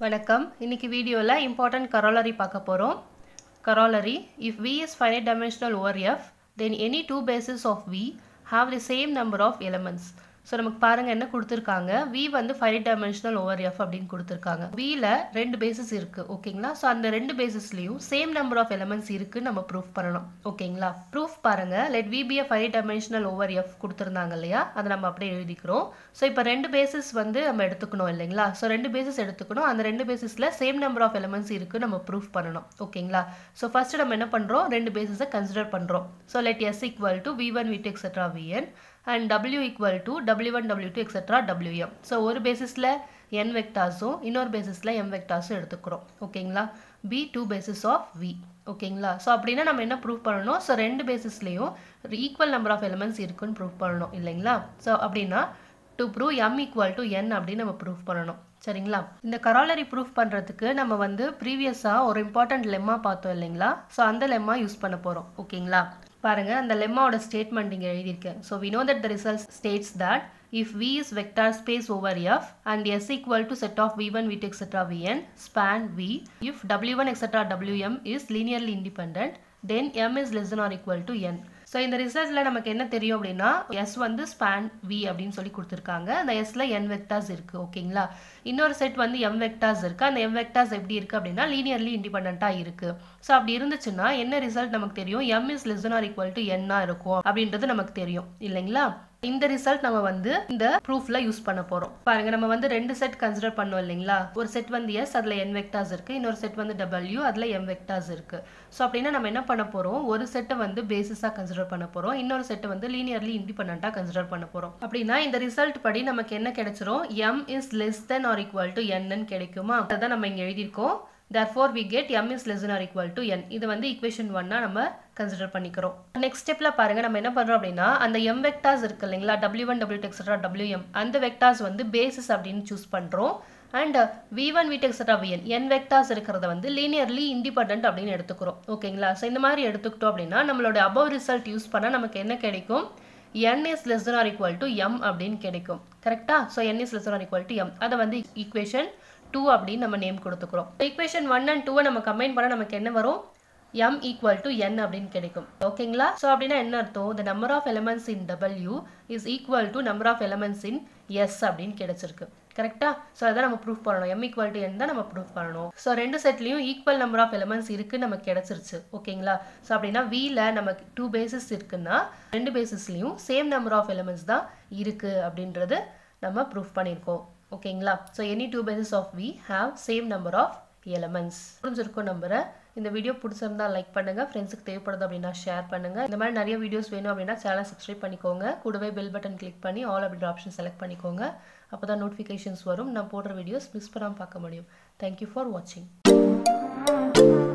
வணக்கம் இன்னைக்கு வீடியோவில் இம்பார்ட்டன்ட் கரோலரி பார்க்க போகிறோம் corollary if v is finite dimensional over f then any two bases of v have the same number of elements so நமக்கு பாருங்க என்ன கொடுத்துருக்காங்க v வந்து finite dimensional over f அப்படின்னு கொடுத்துருக்காங்க vல ரெண்டு பேசிஸ் இருக்கு ஓகேங்களா ஸோ அந்த ரெண்டு பேசிஸ்லையும் சேம் நம்பர் ஆஃப் எலமெண்ட்ஸ் இருக்கு நம்ம ப்ரூஃப் பண்ணணும் ஓகேங்களா ப்ரூஃப் பாருங்க let v be a finite dimensional over f கொடுத்துருந்தாங்க இல்லையா அதை நம்ம அப்படியே எழுதிக்கிறோம் ஸோ இப்போ ரெண்டு பேசிஸ் வந்து நம்ம எடுத்துக்கணும் இல்லைங்களா ஸோ ரெண்டு பேசிஸ் எடுத்துக்கணும் அந்த ரெண்டு பேசிஸில் சேம் நம்பர் ஆஃப் எலமெண்ட்ஸ் இருக்கு நம்ம ப்ரூஃப் பண்ணணும் ஓகேங்களா ஸோ ஃபர்ஸ்ட் நம்ம என்ன பண்ணுறோம் ரெண்டு பேசிஸை கன்சிடர் பண்ணுறோம் so let S equal to V one with etcetera V N and W equal to W one W two etcetera W M so ஒரு பேசிஸில் என் வெக்டாஸும் இன்னொரு பேசிஸில் எம் வெக்டாஸும் எடுத்துக்கிறோம் ஓகேங்களா be two basis of V ஓகேங்களா ஸோ அப்படின்னா நம்ம என்ன ப்ரூவ் பண்ணணும் ஸோ ரெண்டு பேசிஸ்லேயும் ஈக்குவல் நம்பர் ஆஃப் எலிமெண்ட்ஸ் இருக்குன்னு ப்ரூவ் பண்ணணும் இல்லைங்களா ஸோ அப்படின்னா to prove M equal to N அப்படின்னு நம்ம ப்ரூவ் பண்ணணும் சரிங்களா இந்த கராலரி ப்ரூஃப் பண்ணுறதுக்கு நம்ம வந்து ப்ரீவியஸாக ஒரு இம்பார்ட்டன்ட் லெம்மா பார்த்தோம் இல்லைங்களா ஸோ அந்த லெம்மா யூஸ் பண்ண போகிறோம் ஓகேங்களா பாருங்க அந்த லெம்மாவோட ஸ்டேட்மெண்ட் இங்கே எழுதியிருக்கேன் so we know that the result states that if v is vector space over f and s equal to set of v1 v2 etc vn span v if w1 etc wm is linearly independent then m is less than or equal to n so இந்த ரிசல்ட்ல நமக்கு என்ன தெரியும் அப்படின்னா S வந்து span we அப்படின்னு சொல்லி கொடுத்துருக்காங்க அந்த எஸ்ல என் வெக்டாஸ் இருக்கு ஓகேங்களா இன்னொரு செட் வந்து எம் வெக்டாஸ் இருக்கு அந்த எம் வெக்டாஸ் எப்படி இருக்கு அப்படின்னா லீனியர்லி இண்டிபெண்டா இருக்கு ஸோ அப்படி இருந்துச்சுன்னா என்ன ரிசல்ட் நமக்கு தெரியும் M is less or equal to என்னா இருக்கும் அப்படின்றது நமக்கு தெரியும் இல்லைங்களா இந்த ரிசல்ட் நம்ம வந்து இந்த ப்ரூஃப்ல யூஸ் பண்ண போறோம் பாருங்க நம்ம வந்து ரெண்டு செட் கன்சிடர் பண்ணோம் இல்லைங்களா ஒரு செட் வந்து எஸ் அதுல என் வெக்டாஸ் இருக்கு இன்னொரு செட் வந்து டபிள்யூ அதுல எம் வெக்டாஸ் இருக்கு ஸோ அப்படின்னா நம்ம என்ன பண்ண போறோம் ஒரு செட்டை வந்து பேசிஸா கன்சிடர் பண்ண போறோம் இன்னொரு செட்டை வந்து லீனியர்லி இண்டிபெண்டா கன்சிடர் பண்ண போறோம் அப்படின்னா இந்த ரிசல்ட் படி நமக்கு என்ன கிடைச்சிரும் M is less than or equal to என்னு கிடைக்குமா அதான் நம்ம இங்க எழுதியிருக்கோம் therefore we get m is less than or equal to n இது வந்து equation 1 நம்ம கன்சிடர் பண்ணிக்கிறோம் நெக்ஸ்ட் ஸ்டெப்ல பாருங்க நம்ம என்ன பண்றோம் அப்படின்னா அந்த m வெக்டார்ஸ் இருக்கு இல்லைங்களா w1 w2 etc wm அந்த வெக்டார்ஸ் வந்து பேசிஸ் அப்படின்னு சூஸ் பண்றோம் and V one with etcetera V N N vectors இருக்கிறத வந்து லீனியர்லி இண்டிபெண்ட் அப்படின்னு எடுத்துக்கிறோம் ஓகேங்களா ஸோ இந்த மாதிரி எடுத்துக்கிட்டோம் அப்படின்னா நம்மளோட அபவ் ரிசல்ட் யூஸ் பண்ணால் நமக்கு என்ன கிடைக்கும் n is less than or equal to m அப்படின்னு கிடைக்கும் கரெக்டா ஸோ n is less than or equal to m அதை வந்து ஈக்குவேஷன் டூ அப்படின்னு நம்ம நேம் கொடுத்துக்கிறோம் ஈக்குவேஷன் ஒன் அண்ட் டூவை நம்ம கம்பைன் பண்ணால் நமக்கு என்ன வரும் m ஈக்குவல் டு n அப்படின்னு கிடைக்கும் ஓகேங்களா ஸோ அப்படின்னா என்ன அர்த்தம் the number of elements in w is equal to number of elements in s அப்படின்னு கிடைச்சிருக்கு கரெக்டா ஸோ அதான் நம்ம ப்ரூஃப் பண்ணணும் m ஈக்குவல் டு n தான் நம்ம ப்ரூஃப் பண்ணணும் ஸோ ரெண்டு செட்லையும் ஈக்குவல் நம்பர் ஆஃப் எலமெண்ட்ஸ் இருக்கு நமக்கு கிடைச்சிருச்சு ஓகேங்களா ஸோ அப்படின்னா வில நமக்கு டூ பேசிஸ் இருக்குன்னா ரெண்டு பேசிஸ்லையும் சேம் நம்பர் ஆஃப் எலமெண்ட்ஸ் தான் இருக்கு அப்படின்றது நம்ம ப்ரூஃப் பண்ணியிருக்கோம் ஓகேங்களா so any two basis of V have same number of elements புரிஞ்சிருக்கும் நம்புறேன் இந்த வீடியோ பிடிச்சிருந்தா லைக் பண்ணுங்க ஃப்ரெண்ட்ஸுக்கு தேவைப்படுது அப்படின்னா ஷேர் பண்ணுங்க இந்த மாதிரி நிறைய வீடியோஸ் வேணும் அப்படின்னா சேனல் சப்ஸ்கிரைப் பண்ணிக்கோங்க கூடவே பெல் பட்டன் கிளிக் பண்ணி ஆல் அப்படின்ற ஆப்ஷன் செலக்ட் பண்ணிக்கோங்க அப்போ தான் நோட்டிஃபிகேஷன்ஸ் வரும் நான் போடுற வீடியோஸ் மிஸ் பண்ணாமல் பார்க்க முடியும் தேங்க்யூ ஃபார் வாட்சிங்